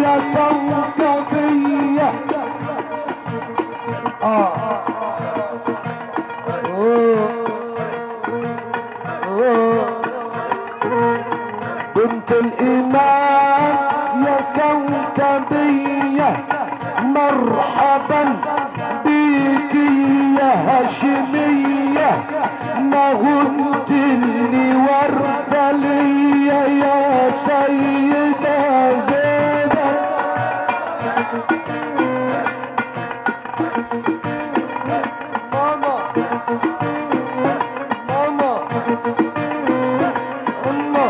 يا كوكبية آه أوه. أوه. بنت الإيمان يا كوكبية مرحبا بيك يا هاشمية ما غنتني وردة ليا يا سيدة زينب ماما ماما أما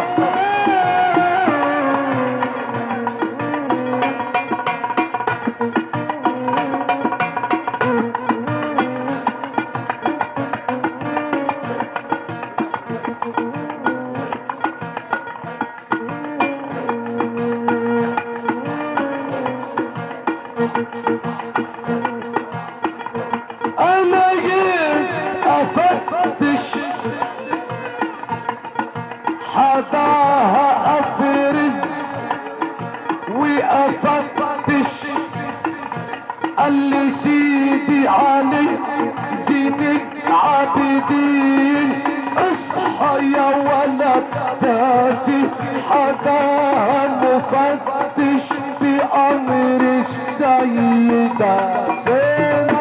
انا جيت افتش حداها افرز وافتش قال لي سيدي علي زين العابدين اصحى يا ولد تافي حداها مفتش بأمر السيدة زينب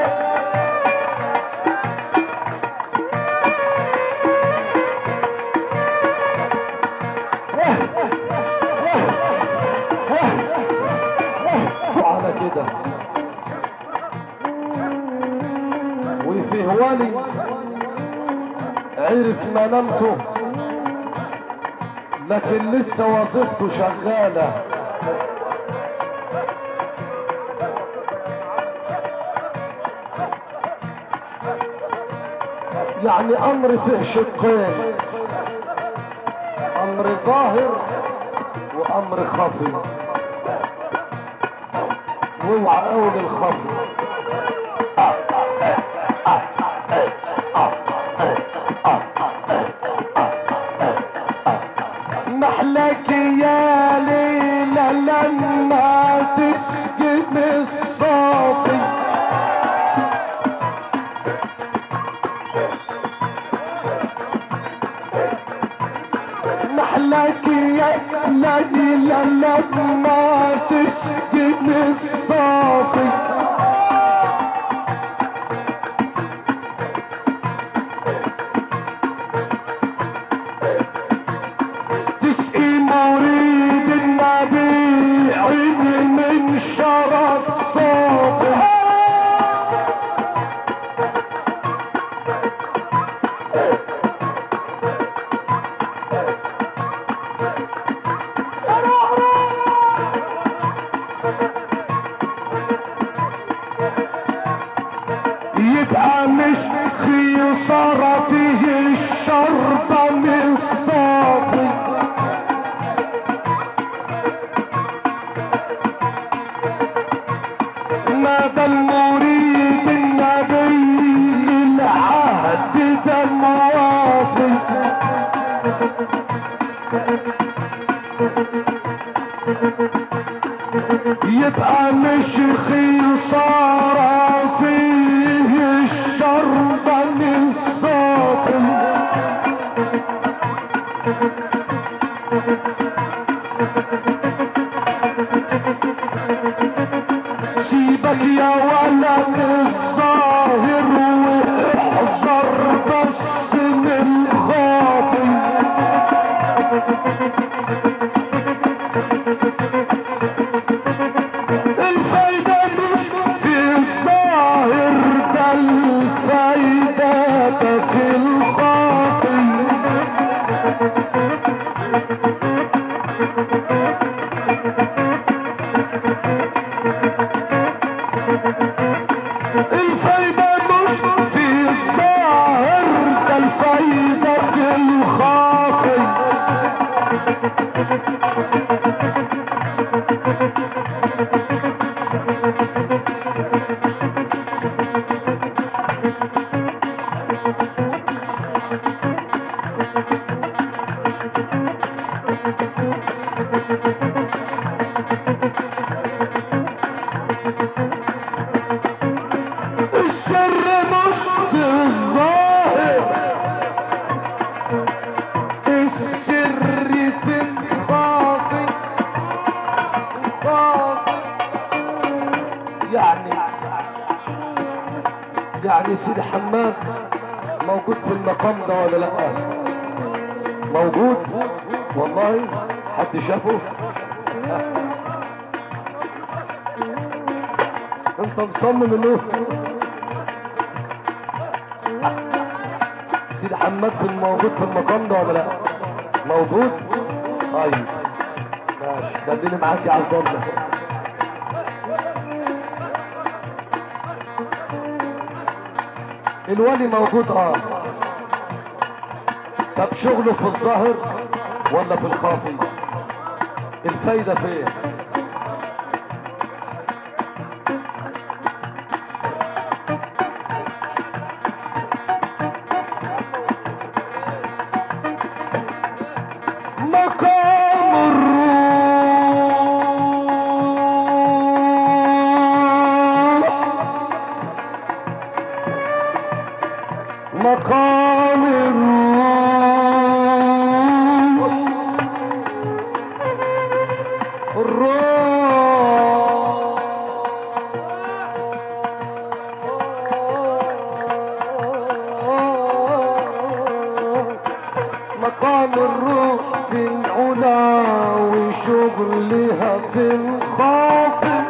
على كده وفي هوالي عرف منامته لكن لسه وظيفته شغالة يعني امر فيه شقين امر ظاهر وامر خفي واوعى اول الخفي محلك يا ليلى لما تسجد الصافي محلك يا ليلى لما تسجد الصافي تسقي مريد النبي عين من شرط صافي يبقى مش خيصرة فيه الشربة من صافي مدى المريد النبي العهد ده موافي يبقى مش خيصارة فيه الشربة من صافي سيبك يا ولد الظاهر واحذر بس من خاطي الفايدة مش في الظاهر ده الفايدة ده في الخافي الفايدة مش في الظاهر ده الفايدة في الخافي في الظاهر السر في الخافي الخافي يعني يعني سيدي حماد موجود في المقام ده ولا لا موجود والله حد شافه انت مصمم انه سيدي حماد في موجود في المقام ده ولا لا موجود طيب ماشي خليني معاك يا عبد الله الولي موجود اه طب شغله في الظاهر ولا في الخافي الفايدة فين مقام الروح مقام الروح الروح مقام الروح في العلا وشغلها في الخافض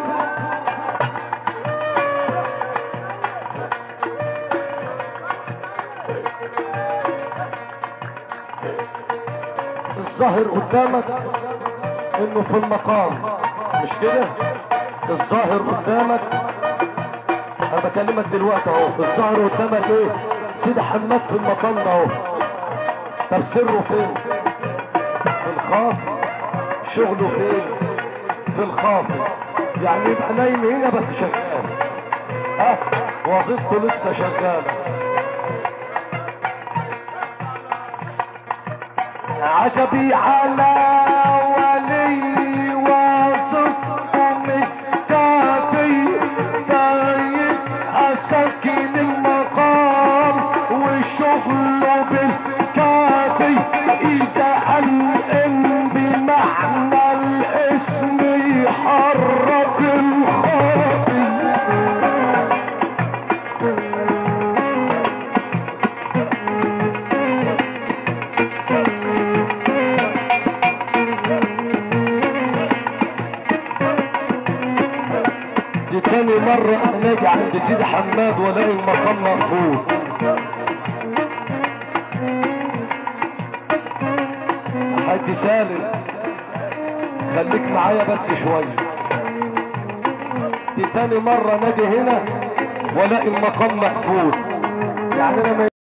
الظاهر قدامك انه في المقام مش كده الظاهر قدامك انا بكلمك دلوقتي اهو الظاهر قدامك ايه سيدي حماد في المقام ده اهو طب سره فين في الخافي شغله فين في الخافي يعني يبقى نايم هنا بس شغال ها وظيفته لسه شغاله عجبي على ولي وصفكم كافي دايب أسكن المقام والشغل بالكافي إذا أنقم بمعنى الاسم يحرك الخافي دي تاني مرة أنا أجي عند سيدي حماد وألاقي المقام مقفول حاج سالم خليك معايا بس شوية دي تاني مرة نادي هنا وألاقي المقام مقفول يعني أنا ما